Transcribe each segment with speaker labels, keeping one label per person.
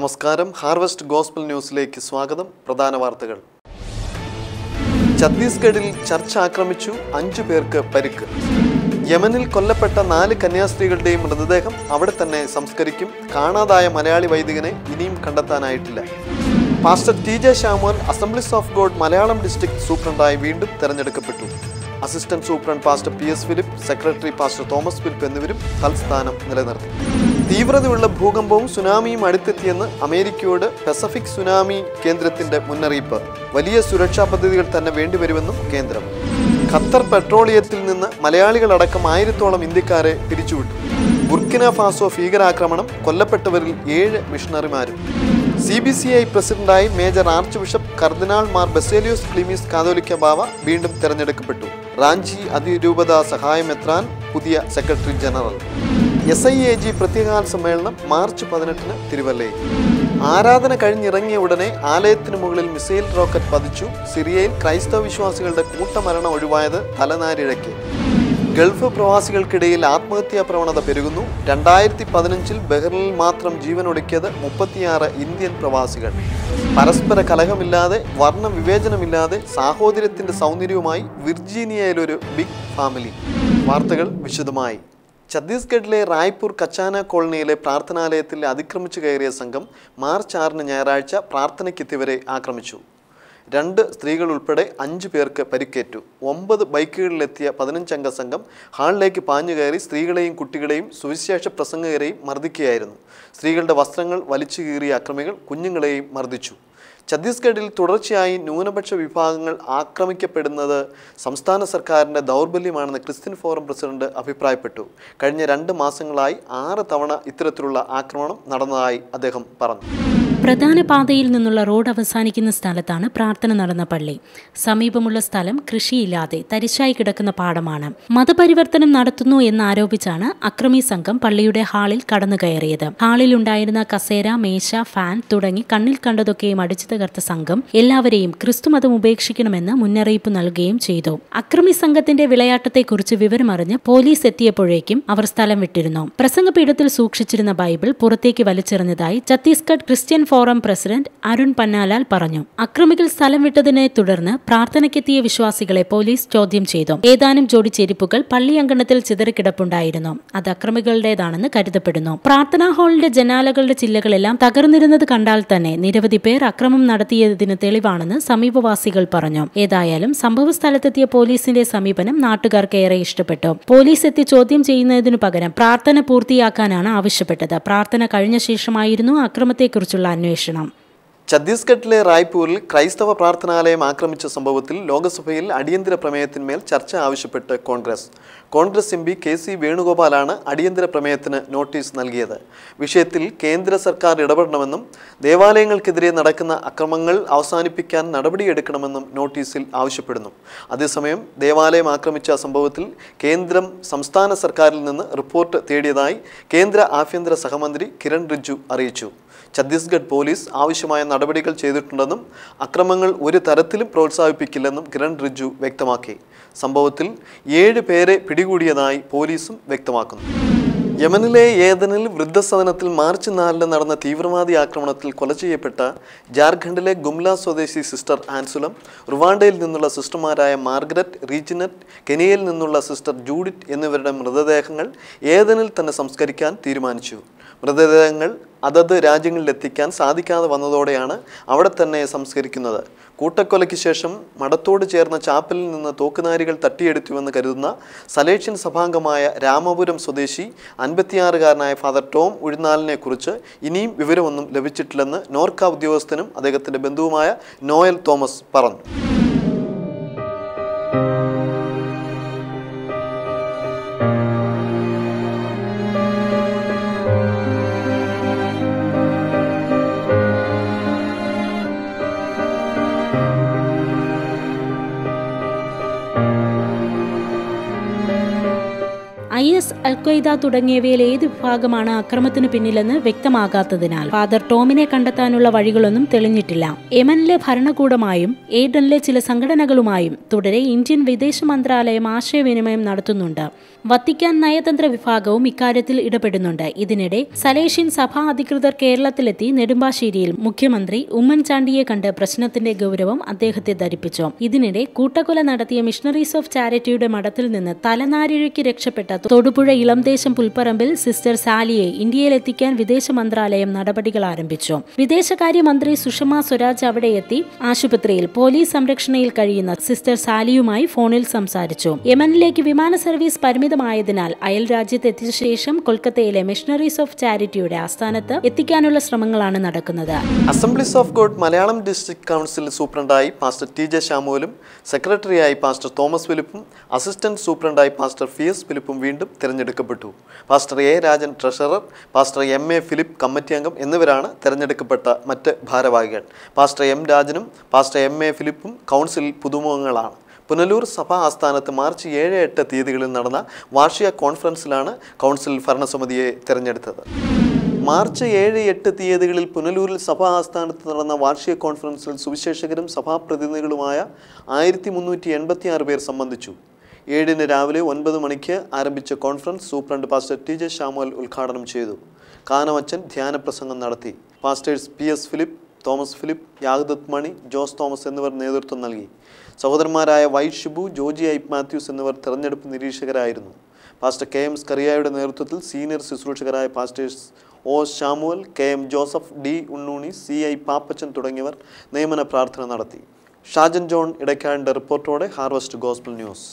Speaker 1: നമസ്കാരം harvest gospel ന്യൂസിലേക്ക് സ്വാഗതം പ്രധാന വാർത്തകൾ ഛത്തീസ്ഗഡിൽ ചർച്ച ആക്രമിച്ചു അഞ്ചു പേർക്ക് പരിക്ക് യമനിൽ കൊല്ലപ്പെട്ട നാല് കന്യാസ്ത്രീകളുടെയും മൃതദേഹം അവിടെ തന്നെ സംസ്കരിക്കും കാണാതായ മലയാളി വൈദികനെ ഇനിയും കണ്ടെത്താനായിട്ടില്ല pastor T J Samuel assemblies of God Malayalam district സൂപ്രണ്ടായി വീണ്ടും തെരഞ്ഞെടുക്കപ്പെട്ടു assistant superintendent pastor P S Philip secretary pastor Thomas Philip എന്നിവരും തൽസ്ഥാനം നിലനിർത്തി തീവ്രതയുള്ള ഭൂകമ്പവും സുനാമിയും അടുത്തെത്തിയെന്ന് അമേരിക്കയോട് പസഫിക് സുനാമി കേന്ദ്രത്തിന്റെ മുന്നറിയിപ്പ് വലിയ സുരക്ഷാ പദ്ധതികൾ തന്നെ വേണ്ടിവരുമെന്നും കേന്ദ്രം ഖത്തർ പെട്രോളിയത്തിൽ നിന്ന് മലയാളികളടക്കം ആയിരത്തോളം ഇന്ത്യക്കാരെ പിരിച്ചുവിട്ടു ബുർക്കിന ഫാസോ ഭീകരാക്രമണം കൊല്ലപ്പെട്ടവരിൽ ഏഴ് മിഷണറിമാരും സി ബി സി ഐ പ്രസിഡന്റായി മേജർ ആർച്ച് ബിഷപ്പ് കർദിനാൾ മാർ ബസേലിയോസ് ക്ലിമീസ് കാതോലിക്ക ബാവ വീണ്ടും തെരഞ്ഞെടുക്കപ്പെട്ടു റാഞ്ചി അതിരൂപത സഹായമെത്രാൻ പുതിയ secretary general S I A G പ്രത്യേകാൽ സമ്മേളനം മാർച്ച് പതിനെട്ടിന് തിരുവല്ലയിൽ ആരാധന കഴിഞ്ഞിറങ്ങിയ ഉടനെ ആലയത്തിന് മുകളിൽ മിസൈൽ റോക്കറ്റ് പതിച്ചു സിറിയയിൽ ക്രൈസ്തവ വിശ്വാസികളുടെ കൂട്ടമരണം ഒഴിവായത് തലനാരിഴയ്ക്ക് ഗൾഫ് പ്രവാസികൾക്കിടയിൽ ആത്മഹത്യാ പ്രവണത പെരുകുന്നു രണ്ടായിരത്തി പതിനഞ്ചിൽ ബഹ്റിനിൽ മാത്രം ജീവനൊടുക്കിയത് മുപ്പത്തിയാറ് ഇന്ത്യൻ പ്രവാസികൾ പരസ്പര കലഹമില്ലാതെ വർണ്ണ വിവേചനമില്ലാതെ സാഹോദര്യത്തിന്റെ സൗന്ദര്യവുമായി വിർജീനിയയിലൊരു ബിഗ് ഫാമിലി വാർത്തകൾ വിശദമായി ഛത്തീസ്ഗഡിലെ റായ്പൂർ കച്ചാന കോളനിയിലെ പ്രാർത്ഥനാലയത്തിൽ അതിക്രമിച്ചു കയറിയ സംഘം മാർച്ച് ആറിന് ഞായറാഴ്ച പ്രാർത്ഥനയ്ക്കെത്തിയവരെ ആക്രമിച്ചു രണ്ട് സ്ത്രീകൾ ഉൾപ്പെടെ അഞ്ച് പേർക്ക് പരിക്കേറ്റു ഒമ്പത് ബൈക്കുകളിലെത്തിയ പതിനഞ്ചംഗ സംഘം ഹാളിലേക്ക് പാഞ്ഞു കയറി സ്ത്രീകളെയും കുട്ടികളെയും സുവിശേഷ പ്രസംഗകരെയും മർദ്ദിക്കുകയായിരുന്നു സ്ത്രീകളുടെ വസ്ത്രങ്ങൾ വലിച്ചു കീറിയ അക്രമികൾ കുഞ്ഞുങ്ങളെയും മർദ്ദിച്ചു ഛത്തീസ്ഗഡിൽ തുടർച്ചയായി ന്യൂനപക്ഷ വിഭാഗങ്ങൾ ആക്രമിക്കപ്പെടുന്നത് സംസ്ഥാന സർക്കാരിൻ്റെ ദൗർബല്യമാണെന്ന് ക്രിസ്ത്യൻ ഫോറം പ്രസിഡന്റ് അഭിപ്രായപ്പെട്ടു കഴിഞ്ഞ രണ്ട് മാസങ്ങളായി ആറ് തവണ ഇത്തരത്തിലുള്ള ആക്രമണം നടന്നതായി അദ്ദേഹം പറഞ്ഞു
Speaker 2: പ്രധാന പാതയിൽ നിന്നുള്ള റോഡ് അവസാനിക്കുന്ന സ്ഥലത്താണ് പ്രാർത്ഥന നടന്ന പള്ളി സമീപമുള്ള സ്ഥലം കൃഷിയില്ലാതെ തരിശായി കിടക്കുന്ന പാടമാണ് മതപരിവർത്തനം നടത്തുന്നു എന്നാരോപിച്ചാണ് അക്രമി സംഘം പള്ളിയുടെ ഹാളിൽ കടന്നു കയറിയത് ഹാളിൽ ഉണ്ടായിരുന്ന കസേര മേശ ഫാൻ തുടങ്ങി കണ്ണിൽ കണ്ടതൊക്കെയും അടിച്ചു തകർത്ത സംഘം എല്ലാവരെയും ക്രിസ്തുമതം ഉപേക്ഷിക്കണമെന്ന് മുന്നറിയിപ്പ് നൽകുകയും ചെയ്തു അക്രമി സംഘത്തിന്റെ വിളയാട്ടത്തെക്കുറിച്ച് വിവരമറിഞ്ഞ് പോലീസ് എത്തിയപ്പോഴേക്കും അവർ സ്ഥലം വിട്ടിരുന്നു പ്രസംഗപീഠത്തിൽ സൂക്ഷിച്ചിരുന്ന ബൈബിൾ പുറത്തേക്ക് വലിച്ചെറിഞ്ഞതായി Chhattisgarh Christian forum president Arun Pannalal പറഞ്ഞു അക്രമികൾ സ്ഥലം വിട്ടതിനെ തുടർന്ന് പ്രാർത്ഥനയ്ക്കെത്തിയ വിശ്വാസികളെ പോലീസ് ചോദ്യം ചെയ്തു ഏതാനും ജോഡി ചെരുപ്പുകൾ പള്ളി അങ്കണത്തിൽ ചിതറിക്കിടപ്പുണ്ടായിരുന്നു അത് അക്രമികളുടേതാണെന്ന് കരുതപ്പെടുന്നു പ്രാർത്ഥനാ ഹാളിന്റെ ജനാലകളുടെ ചില്ലകളെല്ലാം തകർന്നിരുന്നത് കണ്ടാൽ തന്നെ നിരവധി പേർ അക്രമം നടത്തിയതിന് തെളിവാണെന്ന് സമീപവാസികൾ പറഞ്ഞു ഏതായാലും സംഭവ സ്ഥലത്തെത്തിയ പോലീസിന്റെ സമീപനം നാട്ടുകാർക്ക് ഏറെ ഇഷ്ടപ്പെട്ടു പോലീസ് എത്തി ചോദ്യം ചെയ്യുന്നതിനു പകരം പ്രാർത്ഥന പൂർത്തിയാക്കാനാണ് ആവശ്യപ്പെട്ടത് പ്രാർത്ഥന കഴിഞ്ഞ ശേഷമായിരുന്നു അക്രമത്തെക്കുറിച്ചുള്ള അന്വേഷണം
Speaker 1: ഛത്തീസ്ഗഡിലെ റായ്പൂരിൽ ക്രൈസ്തവ പ്രാർത്ഥനാലയം ആക്രമിച്ച സംഭവത്തിൽ ലോക്സഭയിൽ അടിയന്തര പ്രമേയത്തിന്മേൽ ചർച്ച ആവശ്യപ്പെട്ട് Congress Congress M P K C വേണുഗോപാലാണ് അടിയന്തര പ്രമേയത്തിന് നോട്ടീസ് നൽകിയത് വിഷയത്തിൽ കേന്ദ്ര സർക്കാർ ഇടപെടണമെന്നും ദേവാലയങ്ങൾക്കെതിരെ നടക്കുന്ന അക്രമങ്ങൾ അവസാനിപ്പിക്കാൻ നടപടിയെടുക്കണമെന്നും നോട്ടീസിൽ ആവശ്യപ്പെടുന്നു അതേസമയം ദേവാലയം ആക്രമിച്ച സംഭവത്തിൽ കേന്ദ്രം സംസ്ഥാന സർക്കാരിൽ നിന്ന് റിപ്പോർട്ട് തേടിയതായി കേന്ദ്ര ആഭ്യന്തര സഹമന്ത്രി കിരൺ റിജ്ജു അറിയിച്ചു ഛത്തീസ്ഗഡ് പോലീസ് ആവശ്യമായ നടപടികൾ ചെയ്തിട്ടുണ്ടെന്നും അക്രമങ്ങൾ ഒരു തരത്തിലും പ്രോത്സാഹിപ്പിക്കില്ലെന്നും കിരൺ റിജ്ജു വ്യക്തമാക്കി സംഭവത്തിൽ ഏഴ് പേരെ പിടികൂടിയതായി പോലീസും വ്യക്തമാക്കുന്നു യമനിലെ ഏതനിൽ വൃദ്ധസദനത്തിൽ മാർച്ച് നാലിന് നടന്ന തീവ്രവാദി ആക്രമണത്തിൽ കൊല ചെയ്യപ്പെട്ട ജാർഖണ്ഡിലെ ഗുംല സ്വദേശി സിസ്റ്റർ ആൻസുലം റുവാണ്ടയിൽ നിന്നുള്ള സിസ്റ്റർമാരായ മാർഗരറ്റ് റീജിനറ്റ് കെനിയയിൽ നിന്നുള്ള സിസ്റ്റർ ജൂഡിറ്റ് എന്നിവരുടെ മൃതദേഹങ്ങൾ ഏതനിൽ തന്നെ സംസ്കരിക്കാൻ തീരുമാനിച്ചു മൃതദേഹങ്ങൾ അതത് രാജ്യങ്ങളിൽ എത്തിക്കാൻ സാധിക്കാതെ വന്നതോടെയാണ് അവിടെ തന്നെ സംസ്കരിക്കുന്നത് കൂട്ടക്കൊലയ്ക്ക് ശേഷം മടത്തോട് ചേർന്ന ചാപ്പലിൽ നിന്ന് തോക്കുനാരികൾ തട്ടിയെടുത്തുവെന്ന് കരുതുന്ന സലേഷ്യൻ സഭാംഗമായ രാമപുരം സ്വദേശി അൻപത്തിയാറുകാരനായ ഫാദർ ടോം ഉഴുന്നാലിനെ കുറിച്ച് ഇനിയും വിവരമൊന്നും ലഭിച്ചിട്ടില്ലെന്ന് നോർക്ക ഉദ്യോഗസ്ഥനും അദ്ദേഹത്തിൻ്റെ ബന്ധുവുമായ നോയൽ തോമസ് പറഞ്ഞു
Speaker 2: ഐ എസ് അൽഖ്വയ്ദ തുടങ്ങിയവയിൽ ഏത് വിഭാഗമാണ് അക്രമത്തിന് പിന്നിലെന്ന് വ്യക്തമാകാത്തതിനാൽ ഫാദർ ടോമിനെ കണ്ടെത്താനുള്ള വഴികളൊന്നും തെളിഞ്ഞിട്ടില്ല യമനിലെ ഭരണകൂടമായും ഏഡനിലെ ചില സംഘടനകളുമായും തുടരെ ഇന്ത്യൻ വിദേശ മന്ത്രാലയം ആശയവിനിമയം നടത്തുന്നുണ്ട് വത്തിക്കാൻ നയതന്ത്ര വിഭാഗവും ഇക്കാര്യത്തിൽ ഇടപെടുന്നുണ്ട് ഇതിനിടെ സലേഷ്യൻ സഭാ അധികൃതർ കേരളത്തിലെത്തി നെടുമ്പാശ്ശേരിയിൽ മുഖ്യമന്ത്രി ഉമ്മൻചാണ്ടിയെ കണ്ട് പ്രശ്നത്തിന്റെ ഗൗരവം അദ്ദേഹത്തെ ധരിപ്പിച്ചു ഇതിനിടെ കൂട്ടക്കൊല നടത്തിയ മിഷണറീസ് ഓഫ് ചാരിറ്റിയുടെ മഠത്തിൽ നിന്ന് തലനാരിഴയ്ക്ക് രക്ഷപ്പെട്ട തൊടുപുഴ ഇളംദേശം പുൽപ്പറമ്പിൽ സിസ്റ്റർ സാലിയെ ഇന്ത്യയിലെത്തിക്കാൻ വിദേശ മന്ത്രാലയം നടപടികൾ ആരംഭിച്ചു വിദേശകാര്യമന്ത്രി സുഷമ സ്വരാജ് അവിടെ എത്തി ആശുപത്രിയിൽ പോലീസ് സംരക്ഷണയിൽ കഴിയുന്ന സിസ്റ്റർ സാലിയുമായി ഫോണിൽ സംസാരിച്ചു യമനിലേക്ക് വിമാന സർവീസ് പരിമിതമായതിനാൽ അയൽ രാജ്യത്ത് എത്തിയ ശേഷം കൊൽക്കത്തയിലെ മിഷണറീസ് ഓഫ് ചാരിറ്റിയുടെ ആസ്ഥാനത്ത് എത്തിക്കാനുള്ള ശ്രമങ്ങളാണ് നടക്കുന്നത്
Speaker 1: Assemblies of God Malayalam district council സൂപ്രണ്ടായി പാസ്റ്റർ ടി ജെ ശാമുവലും സെക്രട്ടറിയായി പാസ്റ്റർ തോമസ് ഫിലിപ്പും അസിസ്റ്റന്റ് സൂപ്രണ്ടായി പാസ്റ്റർ ഫി എസ് ഫിലിപ്പും വീണ്ടും തിരഞ്ഞെടുക്കപ്പെട്ടു pastor A Rajan treasurer pastor M A Philip committee അംഗം എന്നിവരാണ് തിരഞ്ഞെടുക്കപ്പെട്ട മറ്റ് ഭാരവാഹികൾ പാസ്റ്റർ എം രാജനും പാസ്റ്റർ എം എ ഫിലിപ്പും കൗൺസിൽ പുതുമുഖങ്ങളാണ് പുനലൂർ സഭാ ആസ്ഥാനത്ത് മാർച്ച് ഏഴ് എട്ട് തീയതികളിൽ നടന്ന വാർഷിക കോൺഫറൻസിലാണ് കൗൺസിൽ ഭരണസമിതിയെ തിരഞ്ഞെടുത്തത് മാർച്ച് ഏഴ് എട്ട് തീയതികളിൽ പുനലൂരിൽ സഭാ ആസ്ഥാനത്ത് നടന്ന വാർഷിക കോൺഫറൻസിൽ സുവിശേഷകരും സഭാപ്രതിനിധികളുമായ ആയിരത്തി മുന്നൂറ്റി എൺപത്തി ആറ് പേർ സംബന്ധിച്ചു ഏഴിന് രാവിലെ ഒൻപത് മണിക്ക് ആരംഭിച്ച conference superintendent pastor T J Samuel ഉദ്ഘാടനം ചെയ്തു കാനവച്ചൻ ധ്യാനപ്രസംഗം നടത്തി pastors P S Philip Thomas Philip യാഗദത്ത് മണി ജോസ് തോമസ് എന്നിവർ നേതൃത്വം നൽകി സഹോദരന്മാരായ Y Shibu Joji I Mathews എന്നിവർ തെരഞ്ഞെടുപ്പ് നിരീക്ഷകരായിരുന്നു പാസ്റ്റർ കെ എം സ്കറിയായുടെ നേതൃത്വത്തിൽ സീനിയർ ശുശ്രൂഷകരായ pastors O Samuel K M Joseph D Unnuni C I Pappachan തുടങ്ങിയവർ നിയമന പ്രാർത്ഥന നടത്തി ഷാജൻ ജോൺ ഇടയ്ക്കാടിൻ്റെ റിപ്പോർട്ടോടെ Harvest gospel News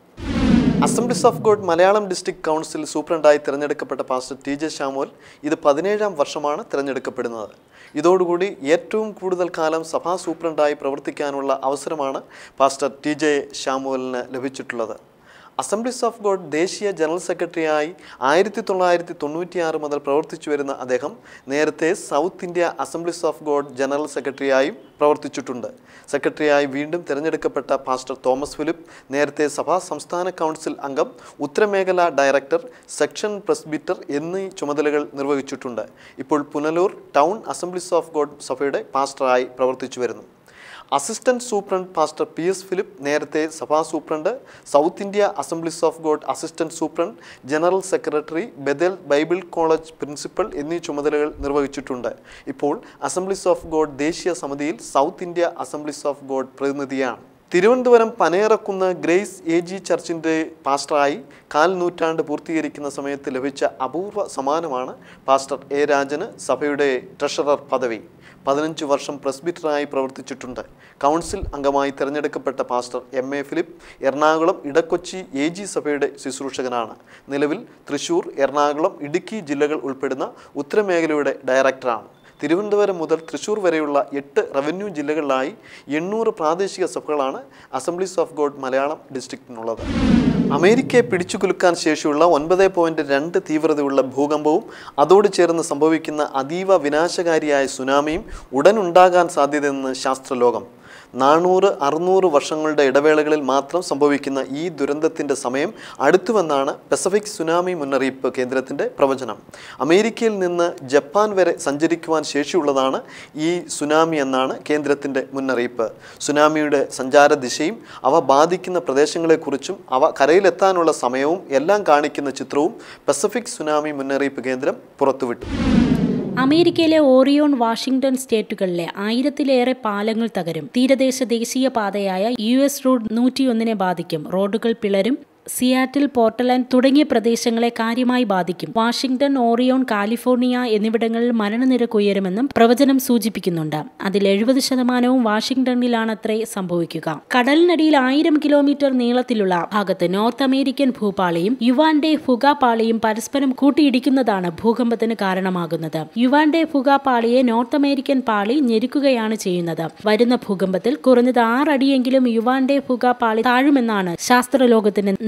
Speaker 1: Assemblies of God Malayalam district council സൂപ്രണ്ടായി തിരഞ്ഞെടുക്കപ്പെട്ട പാസ്റ്റർ ടി ജെ ശാമുവൽ ഇത് പതിനേഴാം വർഷമാണ് തിരഞ്ഞെടുക്കപ്പെടുന്നത് ഇതോടുകൂടി ഏറ്റവും കൂടുതൽ കാലം സഭാ സൂപ്രണ്ടായി പ്രവർത്തിക്കാനുള്ള അവസരമാണ് പാസ്റ്റർ ടി ജെ ശാമുവലിന് ലഭിച്ചിട്ടുള്ളത് അസംബ്ലീസ് ഓഫ് ഗോഡ് ദേശീയ ജനറൽ സെക്രട്ടറിയായി ആയിരത്തി തൊള്ളായിരത്തി തൊണ്ണൂറ്റിയാറ് മുതൽ പ്രവർത്തിച്ചു വരുന്ന അദ്ദേഹം നേരത്തെ South India assemblies of God general സെക്രട്ടറിയായും പ്രവർത്തിച്ചിട്ടുണ്ട് സെക്രട്ടറിയായി വീണ്ടും തിരഞ്ഞെടുക്കപ്പെട്ട പാസ്റ്റർ തോമസ് ഫിലിപ്പ് നേരത്തെ സഭാ സംസ്ഥാന കൗൺസിൽ അംഗം ഉത്തരമേഖല ഡയറക്ടർ സെക്ഷൻ പ്രസ്ബിറ്റർ എന്നീ ചുമതലകൾ നിർവഹിച്ചിട്ടുണ്ട് ഇപ്പോൾ Punalur town Assemblies of God സഭയുടെ പാസ്റ്ററായി പ്രവർത്തിച്ചു വരുന്നു assistant superintendent pastor P S Philip നേരത്തെ സഭാ superintendent South India assemblies of God assistant superintendent general secretary Bethel Bible college principal എന്നീ ചുമതലകൾ നിർവഹിച്ചിട്ടുണ്ട് ഇപ്പോൾ അസംബ്ലീസ് ഓഫ് ഗോഡ് ദേശീയ സമിതിയിൽ South India assemblies of God പ്രതിനിധിയാണ് Thiruvananthapuram Panayarakunnu grace A G ചർച്ചിൻ്റെ പാസ്റ്ററായി കാൽ നൂറ്റാണ്ട് പൂർത്തീകരിക്കുന്ന സമയത്ത് ലഭിച്ച അപൂർവ സമ്മാനമാണ് പാസ്റ്റർ എ രാജന് സഭയുടെ ട്രഷറർ പദവി പതിനഞ്ച് വർഷം പ്രസ്ബിറ്ററായി പ്രവർത്തിച്ചിട്ടുണ്ട് കൗൺസിൽ അംഗമായി തിരഞ്ഞെടുക്കപ്പെട്ട pastor M A Philip Ernakulam Edakochi A G സഭയുടെ ശുശ്രൂഷകനാണ് നിലവിൽ തൃശൂർ എറണാകുളം ഇടുക്കി ജില്ലകൾ ഉൾപ്പെടുന്ന ഉത്തരമേഖലയുടെ ഡയറക്ടറാണ് തിരുവനന്തപുരം മുതൽ തൃശൂർ വരെയുള്ള എട്ട് റവന്യൂ ജില്ലകളിലായി എണ്ണൂറ് പ്രാദേശിക സഭകളാണ് അസംബ്ലീസ് ഓഫ് ഗോഡ് മലയാളം ഡിസ്ട്രിക്റ്റിനുള്ളത് അമേരിക്കയെ പിടിച്ചുകുലുക്കാൻ ശേഷിയുള്ള ഒൻപത് പോയിന്റ് രണ്ട് തീവ്രതയുള്ള ഭൂകമ്പവും അതോട് ചേർന്ന് സംഭവിക്കുന്ന അതീവ വിനാശകാരിയായ സുനാമിയും ഉടനുണ്ടാകാൻ സാധ്യതയെന്ന് ശാസ്ത്രലോകം നാനൂറ് അറുന്നൂറ് വർഷങ്ങളുടെ ഇടവേളകളിൽ മാത്രം സംഭവിക്കുന്ന ഈ ദുരന്തത്തിൻ്റെ സമയം അടുത്തുവെന്നാണ് പസഫിക് സുനാമി മുന്നറിയിപ്പ് കേന്ദ്രത്തിൻ്റെ പ്രവചനം അമേരിക്കയിൽ നിന്ന് ജപ്പാൻ വരെ സഞ്ചരിക്കുവാൻ ശേഷിയുള്ളതാണ് ഈ സുനാമി എന്നാണ് കേന്ദ്രത്തിൻ്റെ മുന്നറിയിപ്പ് സുനാമിയുടെ സഞ്ചാര ദിശയും അവ ബാധിക്കുന്ന പ്രദേശങ്ങളെക്കുറിച്ചും അവ കരയിലെത്താനുള്ള സമയവും എല്ലാം കാണിക്കുന്ന ചിത്രവും പസഫിക് സുനാമി മുന്നറിയിപ്പ് കേന്ദ്രം പുറത്തുവിട്ടു
Speaker 2: അമേരിക്കയിലെ ഓറിയോൺ വാഷിംഗ്ടൺ സ്റ്റേറ്റുകളിലെ ആയിരത്തിലേറെ പാലങ്ങൾ തകരും തീരദേശ ദേശീയ പാതയായ യു എസ് റൂട്ട് നൂറ്റിയൊന്നിനെ ബാധിക്കും റോഡുകൾ പിളരും സിയാറ്റിൽ പോർട്ടലാൻഡ് തുടങ്ങിയ പ്രദേശങ്ങളെ കാര്യമായി ബാധിക്കും വാഷിംഗ്ടൺ ഓറിയോൺ കാലിഫോർണിയ എന്നിവിടങ്ങളിൽ മരണനിരക്ക് ഉയരുമെന്നും പ്രവചനം സൂചിപ്പിക്കുന്നുണ്ട് അതിൽ എഴുപത് ശതമാനവും വാഷിംഗ്ടണിലാണത്രേ സംഭവിക്കുക കടലിനടിയിൽ ആയിരം കിലോമീറ്റർ നീളത്തിലുള്ള ഭാഗത്ത് നോർത്ത് അമേരിക്കൻ ഭൂപാളിയും യുവാൻഡെ ഫുഗ പാളിയും പരസ്പരം കൂട്ടിയിടിക്കുന്നതാണ് ഭൂകമ്പത്തിന് കാരണമാകുന്നത് യുവാൻഡെ ഫുഗ പാളിയെ നോർത്ത് അമേരിക്കൻ പാളി ഞെരുക്കുകയാണ് ചെയ്യുന്നത് വരുന്ന ഭൂകമ്പത്തിൽ കുറഞ്ഞത് ആറടിയെങ്കിലും യുവാൻഡെ ഫുഗ പാളി താഴുമെന്നാണ് ശാസ്ത്രലോകത്തിന്റെ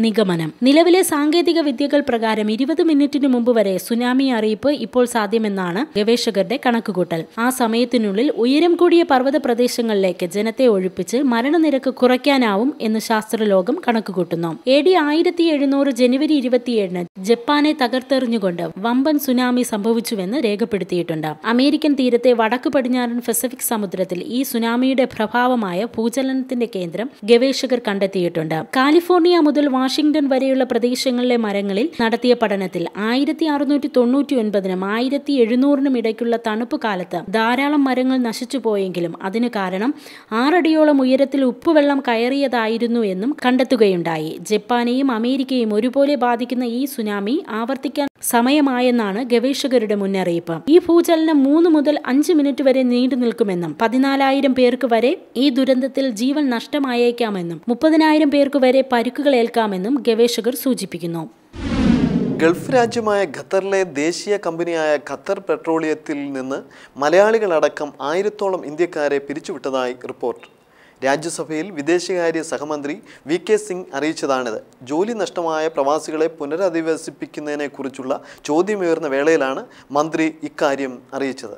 Speaker 2: നിഗമനം നിലവിലെ സാങ്കേതിക വിദ്യകൾ പ്രകാരം ഇരുപത് മിനിറ്റിന് മുമ്പ് വരെ സുനാമി അറിയിപ്പ് ഇപ്പോൾ സാധ്യമെന്നാണ് ഗവേഷകരുടെ കണക്കുകൂട്ടൽ ആ സമയത്തിനുള്ളിൽ ഉയരം കൂടിയ പർവ്വത പ്രദേശങ്ങളിലേക്ക് ജനത്തെ ഒഴിപ്പിച്ച് മരണനിരക്ക് കുറയ്ക്കാനാവും എന്ന് ശാസ്ത്രലോകം കണക്കുകൂട്ടുന്നു എ ഡി ആയിരത്തി എഴുന്നൂറ് ജനുവരി ഇരുപത്തിയേഴിന് ജപ്പാനെ തകർത്തെറിഞ്ഞുകൊണ്ട് വമ്പൻ സുനാമി സംഭവിച്ചുവെന്ന് രേഖപ്പെടുത്തിയിട്ടുണ്ട് അമേരിക്കൻ തീരത്തെ വടക്ക് പടിഞ്ഞാറൻ പസഫിക് സമുദ്രത്തിൽ ഈ സുനാമിയുടെ പ്രഭാവമായ ഭൂചലനത്തിന്റെ കേന്ദ്രം ഗവേഷകർ കണ്ടെത്തിയിട്ടുണ്ട് കാലിഫോർണിയ മുതൽ വാഷിംഗ്ടൺ വരെയുള്ള പ്രദേശങ്ങളിലെ മരങ്ങളിൽ നടത്തിയ പഠനത്തിൽ ആയിരത്തി അറുന്നൂറ്റി തൊണ്ണൂറ്റി ഒൻപതിനും ആയിരത്തി എഴുന്നൂറിനും ഇടയ്ക്കുള്ള തണുപ്പ് കാലത്ത് ധാരാളം മരങ്ങൾ നശിച്ചു പോയെങ്കിലും അതിന് കാരണം ആറടിയോളം ഉയരത്തിൽ ഉപ്പുവെള്ളം കയറിയതായിരുന്നു എന്നും കണ്ടെത്തുകയുണ്ടായി ജപ്പാനെയും അമേരിക്കയും ഒരുപോലെ ബാധിക്കുന്ന ഈ സുനാമി ആവർത്തിക്കാൻ സമയമായെന്നാണ് ഗവേഷകരുടെ മുന്നറിയിപ്പ് ഈ ഭൂചലനം മൂന്ന് മുതൽ അഞ്ച് മിനിറ്റ് വരെ നീണ്ടു നിൽക്കുമെന്നും പതിനാലായിരം പേർക്ക് വരെ ഈ ദുരന്തത്തിൽ ജീവൻ നഷ്ടമായേക്കാമെന്നും മുപ്പതിനായിരം പേർക്ക് വരെ പരുക്കുകൾ ഏൽക്കാമെന്നും ഗവേഷകർ സൂചിപ്പിക്കുന്നു
Speaker 1: ഗൾഫ് രാജ്യമായ ഖത്തറിലെ ദേശീയ കമ്പനിയായ ഖത്തർ പെട്രോളിയത്തിൽ നിന്ന് മലയാളികളടക്കം ആയിരത്തോളം ഇന്ത്യക്കാരെ പിരിച്ചുവിട്ടതായി റിപ്പോർട്ട് രാജ്യസഭയിൽ വിദേശകാര്യ സഹമന്ത്രി വി കെ സിംഗ് അറിയിച്ചതാണിത് ജോലി നഷ്ടമായ പ്രവാസികളെ പുനരധിവസിപ്പിക്കുന്നതിനെക്കുറിച്ചുള്ള ചോദ്യമുയർന്ന വേളയിലാണ് മന്ത്രി ഇക്കാര്യം അറിയിച്ചത്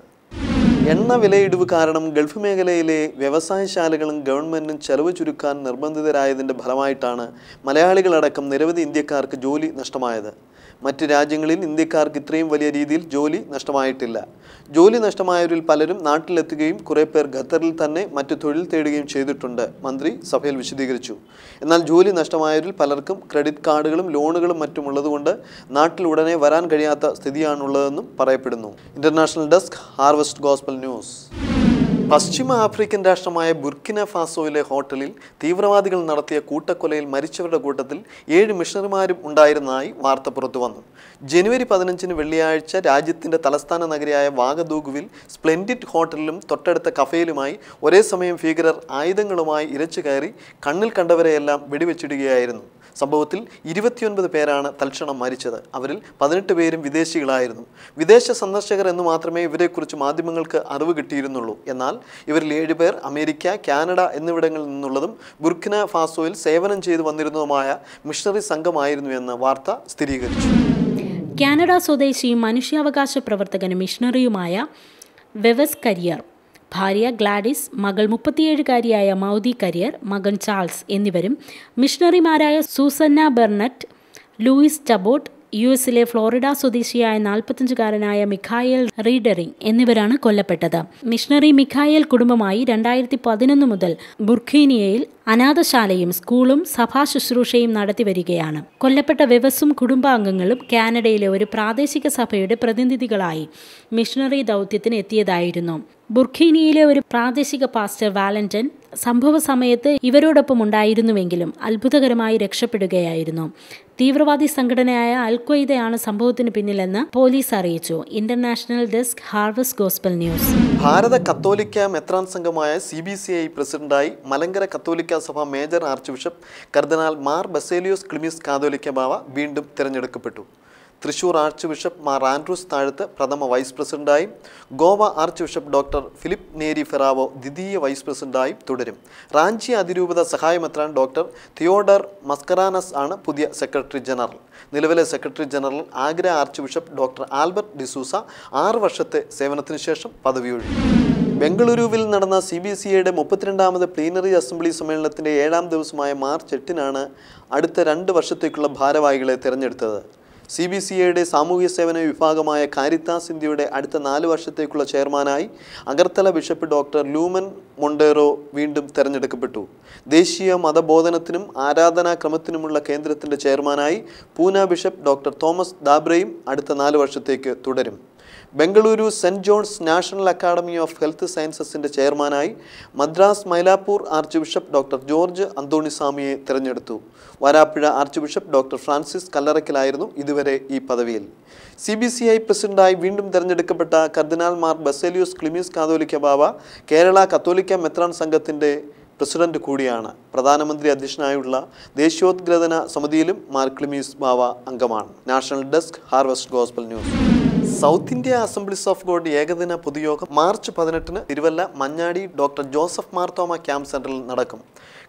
Speaker 1: എണ്ണ വിലയിടിവ് കാരണം ഗൾഫ് മേഖലയിലെ വ്യവസായശാലകളും ഗവൺമെന്റും ചെലവ് ചുരുക്കാൻ നിർബന്ധിതരായതിൻ്റെ ഫലമായിട്ടാണ് മലയാളികളടക്കം നിരവധി ഇന്ത്യക്കാർക്ക് ജോലി നഷ്ടമായത് മറ്റ് രാജ്യങ്ങളിൽ ഇന്ത്യക്കാർക്ക് ഇത്രയും വലിയ രീതിയിൽ ജോലി നഷ്ടമായിട്ടില്ല ജോലി നഷ്ടമായവരിൽ പലരും നാട്ടിലെത്തുകയും കുറേ പേർ ഖത്തറിൽ തന്നെ മറ്റു തൊഴിൽ തേടുകയും ചെയ്തിട്ടുണ്ട് മന്ത്രി സഭയിൽ വിശദീകരിച്ചു എന്നാൽ ജോലി നഷ്ടമായവരിൽ പലർക്കും ക്രെഡിറ്റ് കാർഡുകളും ലോണുകളും മറ്റും ഉള്ളതുകൊണ്ട് നാട്ടിൽ ഉടനെ വരാൻ കഴിയാത്ത സ്ഥിതിയാണുള്ളതെന്നും പറയപ്പെടുന്നു international desk harvest gospel News പശ്ചിമ ആഫ്രിക്കൻ രാഷ്ട്രമായ ബുർക്കിന ഫാസോയിലെ ഹോട്ടലിൽ തീവ്രവാദികൾ നടത്തിയ കൂട്ടക്കൊലയിൽ മരിച്ചവരുടെ കൂട്ടത്തിൽ ഏഴ് മിഷണറിമാരും ഉണ്ടായിരുന്നതായി വാർത്ത പുറത്തു വന്നു ജനുവരി പതിനഞ്ചിന് വെള്ളിയാഴ്ച രാജ്യത്തിന്റെ തലസ്ഥാന നഗരിയായ വാഗദൂഗുവിൽ സ്പ്ലെൻഡിഡ് ഹോട്ടലിലും തൊട്ടടുത്ത കഫേയിലുമായി ഒരേ സമയം ഭീകരർ ആയുധങ്ങളുമായി ഇരച്ചു കയറി കണ്ണിൽ കണ്ടവരെയെല്ലാം വെടിവെച്ചിടുകയായിരുന്നു സംഭവത്തിൽ ഇരുപത്തിയൊൻപത് പേരാണ് തൽക്ഷണം മരിച്ചത് അവരിൽ പതിനെട്ട് പേരും വിദേശികളായിരുന്നു വിദേശ സന്ദർശകർ എന്ന് മാത്രമേ ഇവരെക്കുറിച്ച് മാധ്യമങ്ങൾക്ക് അറിവ് കിട്ടിയിരുന്നുള്ളൂ എന്നാൽ ഇവരിൽ ഏഴുപേർ അമേരിക്ക കാനഡ എന്നിവിടങ്ങളിൽ നിന്നുള്ളതും ബുർക്കിന ഫാസോയിൽ സേവനം ചെയ്തു വന്നിരുന്നതുമായ മിഷണറി സംഘമായിരുന്നു എന്ന് വാർത്ത സ്ഥിരീകരിച്ചു
Speaker 2: കാനഡ സ്വദേശിയും മനുഷ്യാവകാശ പ്രവർത്തകനും മിഷണറിയുമായ വെവസ് കരിയർ ഭാര്യ ഗ്ലാഡിസ് മകൾ മുപ്പത്തിയേഴുകാരിയായ മൗദി കരിയർ മകൻ ചാൾസ് എന്നിവരും മിഷണറിമാരായ Susanna Bernett Louis Talbot U എസിലെ ഫ്ലോറിഡ സ്വദേശിയായ നാൽപ്പത്തഞ്ചുകാരനായ മിഖായൽ റീഡറിംഗ് എന്നിവരാണ് കൊല്ലപ്പെട്ടത് മിഷണറി മിഖായൽ കുടുംബമായി രണ്ടായിരത്തി പതിനൊന്ന് മുതൽ ബുർഖീനിയയിൽ അനാഥശാലയും സ്കൂളും സഭാ ശുശ്രൂഷയും നടത്തി വരികയാണ് കൊല്ലപ്പെട്ട വ്യവസും കുടുംബാംഗങ്ങളും കാനഡയിലെ ഒരു പ്രാദേശിക സഭയുടെ പ്രതിനിധികളായി മിഷണറി ദൗത്യത്തിന് എത്തിയതായിരുന്നു ബുർഖീനിയയിലെ ഒരു പ്രാദേശിക പാസ്റ്റർ വാലന്റൻ സംഭവ സമയത്ത് ഇവരോടൊപ്പം ഉണ്ടായിരുന്നുവെങ്കിലും അത്ഭുതകരമായി രക്ഷപ്പെടുകയായിരുന്നു തീവ്രവാദി സംഘടനയായ അൽക്വയ്ദയാണ് സംഭവത്തിന് പിന്നിലെന്ന് പോലീസ് അറിയിച്ചു international desk harvest gospel news
Speaker 1: ഭാരത കത്തോലിക്ക മെത്രാൻ സംഘമായ സി ബി സി ഐ പ്രസിഡന്റായി മലങ്കര കത്തോലിക്ക സഭ മേജർ ആർച്ച് ബിഷപ്പ് കർദിനാൾ മാർ ബസേലിയോസ് ക്ലിമിസ് കാതോലിക്ക ബാവ വീണ്ടും തിരഞ്ഞെടുക്കപ്പെട്ടു Thrissur archbishop Mar Andrews Thazhath പ്രഥമ വൈസ് പ്രസിഡന്റായും Goa archbishop doctor Philip Neri Ferrao ദ്വിതീയ വൈസ് പ്രസിഡന്റായും തുടരും റാഞ്ചി അതിരൂപത സഹായമെത്രാൻ ഡോക്ടർ തിയോഡർ മസ്കറാനസ് ആണ് പുതിയ സെക്രട്ടറി ജനറൽ നിലവിലെ secretary general Agra archbishop doctor Albert D'Souza ആറ് വർഷത്തെ സേവനത്തിന് ശേഷം പദവിയൊഴിഞ്ഞു ബംഗളൂരുവിൽ നടന്ന സി ബി സി ഐയുടെ മുപ്പത്തിരണ്ടാമത് പ്ലീനറി അസംബ്ലി സമ്മേളനത്തിന്റെ ഏഴാം ദിവസമായ മാർച്ച് എട്ടിനാണ് അടുത്ത രണ്ട് വർഷത്തേക്കുള്ള ഭാരവാഹികളെ തിരഞ്ഞെടുത്തത് സി ബി സി ഐയുടെ സാമൂഹ്യ സേവന വിഭാഗമായ കാരിത്താസ് ഇന്ത്യയുടെ അടുത്ത നാല് വർഷത്തേക്കുള്ള ചെയർമാനായി Agartala bishop doctor Lumen Monteiro വീണ്ടും തെരഞ്ഞെടുക്കപ്പെട്ടു ദേശീയ മതബോധനത്തിനും ആരാധനാക്രമത്തിനുമുള്ള കേന്ദ്രത്തിന്റെ ചെയർമാനായി പൂന ബിഷപ്പ് ഡോക്ടർ തോമസ് ദാബ്രയും അടുത്ത നാല് വർഷത്തേക്ക് തുടരും Bengaluru saint John's national academy of health സയൻസസിന്റെ ചെയർമാനായി Madras Mylapore archbishop doctor George അന്തോണിസ്വാമിയെ തിരഞ്ഞെടുത്തു Varappuzha archbishop doctor Francis കല്ലറയ്ക്കലായിരുന്നു ഇതുവരെ ഈ പദവിയിൽ സി ബി സി ഐ പ്രസിഡന്റായി വീണ്ടും തെരഞ്ഞെടുക്കപ്പെട്ട കർദിനാൾ മാർ ബസേലിയോസ് ക്ലിമീസ് കാതോലിക്ക ബാവ കേരള കത്തോലിക്ക മെത്രാൻ സംഘത്തിന്റെ പ്രസിഡന്റ് കൂടിയാണ് പ്രധാനമന്ത്രി അധ്യക്ഷനായുള്ള ദേശീയോദ്ഗ്രഥന സമിതിയിലും മാർ ക്ലിമീസ് ബാവ അംഗമാണ് national desk harvest gospel news south India assemblies of God ഏകദിന പൊതുയോഗം മാർച്ച് പതിനെട്ടിന് Thiruvalla Manjadi doctor Joseph Marthoma camp സെന്ററിൽ നടക്കും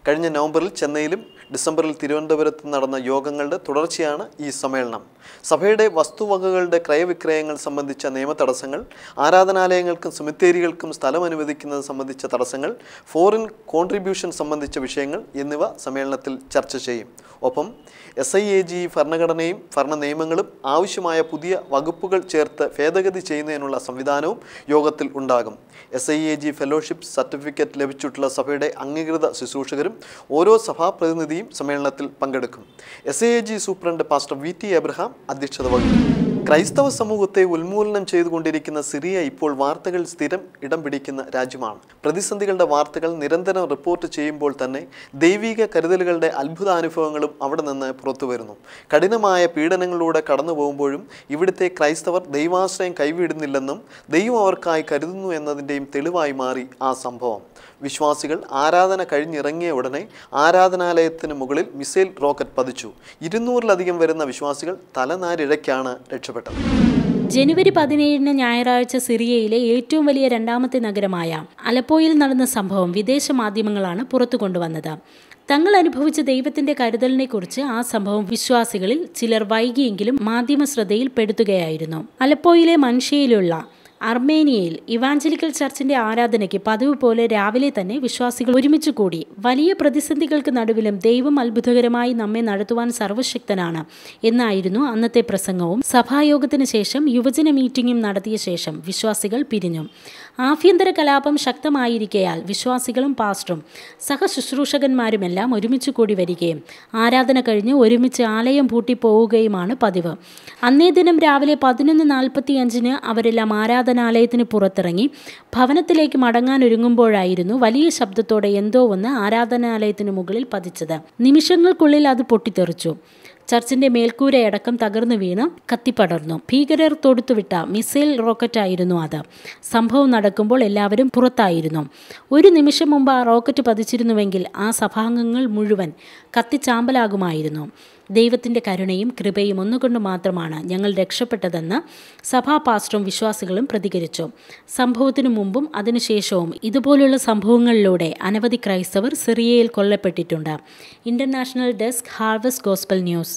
Speaker 1: കഴിഞ്ഞ നവംബറിൽ ചെന്നൈയിലും ഡിസംബറിൽ തിരുവനന്തപുരത്ത് നടന്ന യോഗങ്ങളുടെ തുടർച്ചയാണ് ഈ സമ്മേളനം സഭയുടെ വസ്തുവകകളുടെ ക്രയവിക്രയങ്ങൾ സംബന്ധിച്ച നിയമ തടസ്സങ്ങൾ ആരാധനാലയങ്ങൾക്കും സെമിത്തേരികൾക്കും സ്ഥലം അനുവദിക്കുന്നത് സംബന്ധിച്ച തടസ്സങ്ങൾ ഫോറിൻ കോൺട്രിബ്യൂഷൻ സംബന്ധിച്ച വിഷയങ്ങൾ എന്നിവ സമ്മേളനത്തിൽ ചർച്ച ചെയ്യും ഒപ്പം എസ് ഐ എ ജി ഭരണഘടനയും ഭരണ നിയമങ്ങളും ആവശ്യമായ പുതിയ വകുപ്പുകൾ ചേർത്ത് ഭേദഗതി ചെയ്യുന്നതിനുള്ള സംവിധാനവും യോഗത്തിൽ ഉണ്ടാകും S I A G fellowship certificate ലഭിച്ചിട്ടുള്ള സഭയുടെ അംഗീകൃത ശുശ്രൂഷകരും ഓരോ സഭാപ്രതിനിധിയും സമ്മേളനത്തിൽ പങ്കെടുക്കും S I A G superintendent pastor V T Abraham അധ്യക്ഷത വഹിക്കും ക്രൈസ്തവ സമൂഹത്തെ ഉന്മൂലനം ചെയ്തുകൊണ്ടിരിക്കുന്ന സിറിയ ഇപ്പോൾ വാർത്തകൾ സ്ഥിരം ഇടം പിടിക്കുന്ന രാജ്യമാണ് പ്രതിസന്ധികളുടെ വാർത്തകൾ നിരന്തരം റിപ്പോർട്ട് ചെയ്യുമ്പോൾ തന്നെ ദൈവിക കരുതലുകളുടെ അത്ഭുതാനുഭവങ്ങളും അവിടെ നിന്ന് പുറത്തു വരുന്നു കഠിനമായ പീഡനങ്ങളിലൂടെ കടന്നു പോകുമ്പോഴും ഇവിടുത്തെ ക്രൈസ്തവർ ദൈവാശ്രയം കൈവിടുന്നില്ലെന്നും ദൈവം അവർക്കായി കരുതുന്നു എന്നതിൻ്റെയും തെളിവായി മാറി ആ സംഭവം വിശ്വാസികൾ ആരാധന കഴിഞ്ഞിറങ്ങിയ ഉടനെ ആരാധനാലയത്തിന് മുകളിൽ മിസൈൽ റോക്കറ്റ് പതിച്ചു ഇരുന്നൂറിലധികം വരുന്ന വിശ്വാസികൾ തലനാരിഴയ്ക്കാണ് രക്ഷപ്പെട്ടത്
Speaker 2: ജനുവരി പതിനേഴിന് ഞായറാഴ്ച സിറിയയിലെ ഏറ്റവും വലിയ രണ്ടാമത്തെ നഗരമായ അലപ്പോയിൽ നടന്ന സംഭവം വിദേശ മാധ്യമങ്ങളാണ് പുറത്തു കൊണ്ടുവന്നത് തങ്ങൾ അനുഭവിച്ച ദൈവത്തിന്റെ കരുതലിനെക്കുറിച്ച് ആ സംഭവം വിശ്വാസികളിൽ ചിലർ വൈകിയെങ്കിലും മാധ്യമ ശ്രദ്ധയിൽപ്പെടുത്തുകയായിരുന്നു അലപ്പോയിലെ മൻഷയിലുള്ള അർമേനിയയിൽ ഇവാഞ്ചലിക്കൽ ചർച്ചിന്റെ ആരാധനയ്ക്ക് പതിവ് പോലെ രാവിലെ തന്നെ വിശ്വാസികൾ ഒരുമിച്ച് കൂടി വലിയ പ്രതിസന്ധികൾക്ക് നടുവിലും ദൈവം അത്ഭുതകരമായി നമ്മെ നടത്തുവാൻ സർവശക്തനാണ് എന്നായിരുന്നു അന്നത്തെ പ്രസംഗവും സഭായോഗത്തിന് ശേഷം യുവജന മീറ്റിംഗും നടത്തിയ ശേഷം വിശ്വാസികൾ പിരിഞ്ഞു ആഭ്യന്തര കലാപം ശക്തമായിരിക്കയാൽ വിശ്വാസികളും പാസ്റ്ററും സഹശുശ്രൂഷകന്മാരുമെല്ലാം ഒരുമിച്ച് കൂടി വരികയും ആരാധന കഴിഞ്ഞ് ഒരുമിച്ച് ആലയം പൂട്ടി പോവുകയുമാണ് പതിവ് അന്നേ ദിനം രാവിലെ പതിനൊന്ന് നാൽപ്പത്തി അഞ്ചിന് അവരെല്ലാം ആരാധനാലയത്തിന് പുറത്തിറങ്ങി ഭവനത്തിലേക്ക് മടങ്ങാൻ ഒരുങ്ങുമ്പോഴായിരുന്നു വലിയ ശബ്ദത്തോടെ എന്തോ ഒന്ന് ആരാധനാലയത്തിന് മുകളിൽ പതിച്ചത് നിമിഷങ്ങൾക്കുള്ളിൽ അത് പൊട്ടിത്തെറിച്ചു ചർച്ചിന്റെ മേൽക്കൂരയടക്കം തകർന്നു വീണ് കത്തിപ്പടർന്നു ഭീകരർ തൊടുത്തുവിട്ട മിസൈൽ റോക്കറ്റായിരുന്നു അത് സംഭവം നടക്കുമ്പോൾ എല്ലാവരും പുറത്തായിരുന്നു ഒരു നിമിഷം മുമ്പ് ആ റോക്കറ്റ് പതിച്ചിരുന്നുവെങ്കിൽ ആ സഭാംഗങ്ങൾ മുഴുവൻ കത്തിച്ചാമ്പലാകുമായിരുന്നു ദൈവത്തിൻ്റെ കരുണയും കൃപയും ഒന്നുകൊണ്ട് മാത്രമാണ് ഞങ്ങൾ രക്ഷപ്പെട്ടതെന്ന് സഭാ പാസ്റ്ററും വിശ്വാസികളും പ്രതികരിച്ചു സംഭവത്തിനു മുമ്പും അതിനുശേഷവും ഇതുപോലുള്ള സംഭവങ്ങളിലൂടെ അനവധി ക്രൈസ്തവർ സിറിയയിൽ കൊല്ലപ്പെട്ടിട്ടുണ്ട് international desk harvest gospel news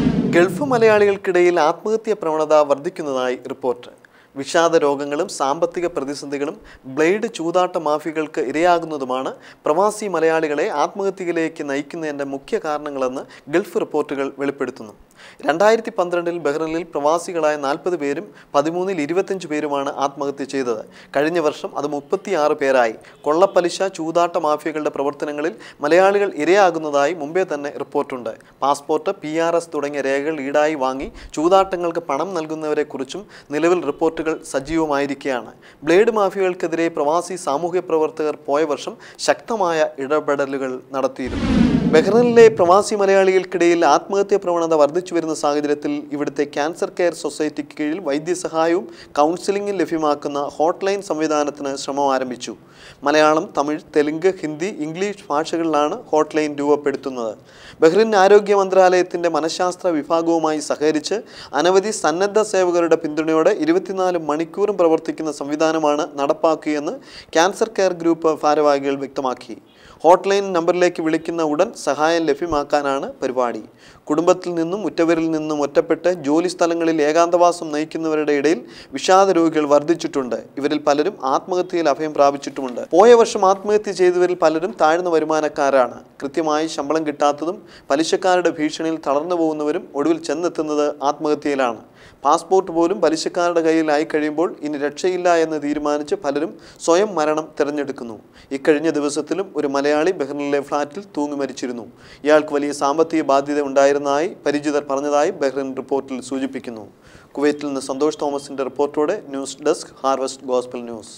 Speaker 1: Gulf മലയാളികൾക്കിടയിൽ ആത്മഹത്യാ പ്രവണത വർദ്ധിക്കുന്നതായി റിപ്പോർട്ട് വിഷാദ രോഗങ്ങളും സാമ്പത്തിക പ്രതിസന്ധികളും ബ്ലേഡ് ചൂതാട്ട മാഫിയകൾക്ക് ഇരയാകുന്നതുമാണ് പ്രവാസി മലയാളികളെ ആത്മഹത്യയിലേക്ക് നയിക്കുന്നതിൻ്റെ മുഖ്യ കാരണങ്ങളെന്ന് ഗൾഫ് റിപ്പോർട്ടുകൾ വെളിപ്പെടുത്തുന്നു രണ്ടായിരത്തി പന്ത്രണ്ടിൽ ബഹ്റിനിൽ പ്രവാസികളായ നാൽപ്പത് പേരും പതിമൂന്നിൽ ഇരുപത്തഞ്ച് പേരുമാണ് ആത്മഹത്യ ചെയ്തത് കഴിഞ്ഞ വർഷം അത് മുപ്പത്തിയാറ് പേരായി കൊള്ളപ്പലിശ ചൂതാട്ട മാഫിയകളുടെ പ്രവർത്തനങ്ങളിൽ മലയാളികൾ ഇരയാകുന്നതായി മുമ്പേ തന്നെ റിപ്പോർട്ടുണ്ട് പാസ്പോർട്ട് പി ആർ എസ് തുടങ്ങിയ രേഖകൾ ഈടായി വാങ്ങി ചൂതാട്ടങ്ങൾക്ക് പണം നൽകുന്നവരെക്കുറിച്ചും നിലവിൽ റിപ്പോർട്ടുകൾ സജീവമായിരിക്കുകയാണ് ബ്ലേഡ് മാഫിയകൾക്കെതിരെ പ്രവാസി സാമൂഹ്യ പ്രവർത്തകർ പോയ വർഷം ശക്തമായ ഇടപെടലുകൾ നടത്തിയിരുന്നു ബഹ്റിനിലെ പ്രവാസി മലയാളികൾക്കിടയിൽ ആത്മഹത്യാ പ്രവണത വർദ്ധിച്ചു വരുന്ന സാഹചര്യത്തിൽ ഇവിടുത്തെ ക്യാൻസർ കെയർ സൊസൈറ്റിക്ക് കീഴിൽ വൈദ്യസഹായവും കൗൺസിലിംഗും ലഭ്യമാക്കുന്ന ഹോട്ട്ലൈൻ സംവിധാനത്തിന് ശ്രമം ആരംഭിച്ചു മലയാളം തമിഴ് തെലുങ്ക് ഹിന്ദി ഇംഗ്ലീഷ് ഭാഷകളിലാണ് ഹോട്ട്ലൈൻ രൂപപ്പെടുത്തുന്നത് ബഹ്റിൻ ആരോഗ്യ മന്ത്രാലയത്തിൻ്റെ മനഃശാസ്ത്ര വിഭാഗവുമായി സഹകരിച്ച് അനവധി സന്നദ്ധ സേവകരുടെ പിന്തുണയോടെ ഇരുപത്തിനാല് മണിക്കൂറും പ്രവർത്തിക്കുന്ന സംവിധാനമാണ് നടപ്പാക്കുകയെന്ന് ക്യാൻസർ കെയർ ഗ്രൂപ്പ് ഭാരവാഹികൾ വ്യക്തമാക്കി ഹോട്ട്ലൈൻ നമ്പറിലേക്ക് വിളിക്കുന്ന ഉടൻ സഹായം ലഭ്യമാക്കാനാണ് പരിപാടി കുടുംബത്തിൽ നിന്നും ഉറ്റവരിൽ നിന്നും ഒറ്റപ്പെട്ട് ജോലി സ്ഥലങ്ങളിൽ ഏകാന്തവാസം നയിക്കുന്നവരുടെ ഇടയിൽ വിഷാദ രോഗികൾ വർദ്ധിച്ചിട്ടുണ്ട് ഇവരിൽ പലരും ആത്മഹത്യയിൽ അഭയം പ്രാപിച്ചിട്ടുമുണ്ട് പോയ വർഷം ആത്മഹത്യ ചെയ്തവരിൽ പലരും താഴ്ന്ന വരുമാനക്കാരാണ് കൃത്യമായി ശമ്പളം കിട്ടാത്തതും പലിശക്കാരുടെ ഭീഷണിയിൽ തളർന്നു പോകുന്നവരും ഒടുവിൽ ചെന്നെത്തുന്നത് ആത്മഹത്യയിലാണ് പാസ്പോർട്ട് പോലും പലിശക്കാരുടെ കയ്യിലായി കഴിയുമ്പോൾ ഇനി രക്ഷയില്ല എന്ന് തീരുമാനിച്ച് പലരും സ്വയം മരണം തിരഞ്ഞെടുക്കുന്നു ഇക്കഴിഞ്ഞ ദിവസത്തിലും ഒരു മലയാളി ബഹ്റിനിലെ ഫ്ളാറ്റിൽ തൂങ്ങി മരിച്ചിരുന്നു ഇയാൾക്ക് വലിയ സാമ്പത്തിക ബാധ്യത ഉണ്ടായിരുന്നതായി പരിചിതർ പറഞ്ഞതായി ബഹ്റിൻ റിപ്പോർട്ടിൽ സൂചിപ്പിക്കുന്നു കുവൈറ്റിൽ നിന്ന് സന്തോഷ് തോമസിന്റെ റിപ്പോർട്ടോടെ news desk harvest gospel news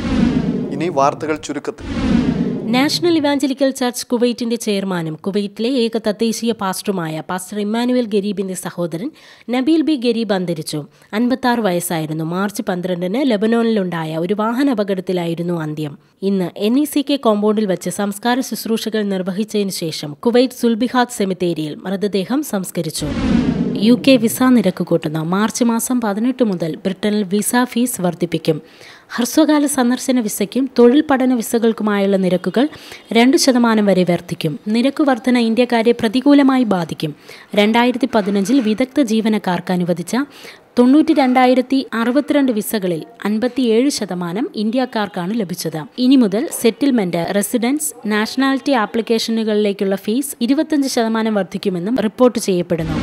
Speaker 1: ഇനി വാർത്തകൾ ചുരുക്കത്തിൽ
Speaker 2: നാഷണൽ ഇവാഞ്ചലിക്കൽ ചർച്ച് കുവൈറ്റിന്റെ ചെയർമാനും കുവൈറ്റിലെ ഏക തദ്ദേശീയ പാസ്റ്ററുമായ പാസ്റ്റർ ഇമ്മാനുവൽ ഗരീബിന്റെ സഹോദരൻ നബീൽ ബി ഗരീബ് അന്തരിച്ചു അൻപത്തി വയസ്സായിരുന്നു മാർച്ച് പന്ത്രണ്ടിന് ലബനോനിലുണ്ടായ ഒരു വാഹന അപകടത്തിലായിരുന്നു അന്ത്യം ഇന്ന് എൻ ഇ സി കെ കോമ്പൗണ്ടിൽ വെച്ച് സംസ്കാര ശുശ്രൂഷകൾ നിർവഹിച്ചതിനു ശേഷം കുവൈറ്റ് സുൽബിഹാദ് സെമിത്തേരിയിൽ മൃതദേഹം സംസ്കരിച്ചു യു കെ വിസ നിരക്ക് കൂട്ടുന്ന മാർച്ച് മാസം പതിനെട്ട് മുതൽ ബ്രിട്ടനിൽ വിസ ഫീസ് വർദ്ധിപ്പിക്കും ഹ്രസ്വകാല സന്ദർശന വിസയ്ക്കും തൊഴിൽ പഠന വിസകൾക്കുമായുള്ള നിരക്കുകൾ രണ്ട് ശതമാനം വരെ വർദ്ധിക്കും നിരക്ക് വർധന ഇന്ത്യക്കാരെ പ്രതികൂലമായി ബാധിക്കും രണ്ടായിരത്തി പതിനഞ്ചിൽ വിദഗ്ധ ജീവനക്കാർക്ക് അനുവദിച്ച തൊണ്ണൂറ്റി രണ്ടായിരത്തി അറുപത്തിരണ്ട് വിസകളിൽ അൻപത്തിയേഴ് ശതമാനം ഇന്ത്യക്കാർക്കാണ് ലഭിച്ചത് ഇനി മുതൽ സെറ്റിൽമെന്റ് റെസിഡൻസ് നാഷണാലിറ്റി ആപ്ലിക്കേഷനുകളിലേക്കുള്ള ഫീസ് ഇരുപത്തഞ്ച് ശതമാനം വർദ്ധിക്കുമെന്നും റിപ്പോർട്ട് ചെയ്യപ്പെടുന്നു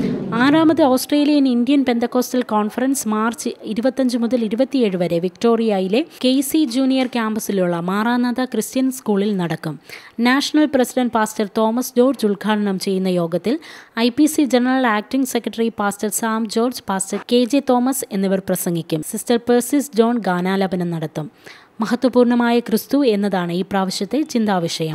Speaker 2: ആറാമത് Australian Indian Pentecostal conference March ഇരുപത്തഞ്ച് മുതൽ ഇരുപത്തിയേഴ് വരെ വിക്ടോറിയയിലെ കെ സി ജൂനിയർ ക്യാമ്പസിലുള്ള മാറാനാഥ ക്രിസ്ത്യൻ സ്കൂളിൽ നടക്കും national president pastor Thomas George ഉദ്ഘാടനം ചെയ്യുന്ന യോഗത്തിൽ I P C general acting secretary pastor Sam George pastor K J Thomas എന്നിവർ പ്രസംഗിക്കും സിസ്റ്റർ പെർസിസ് ജോൺ ഗാനാലാപനം നടത്തും മഹത്വപൂർണമായ ക്രിസ്തു എന്നതാണ് ഈ പ്രാവശ്യത്തെ ചിന്താവിഷയം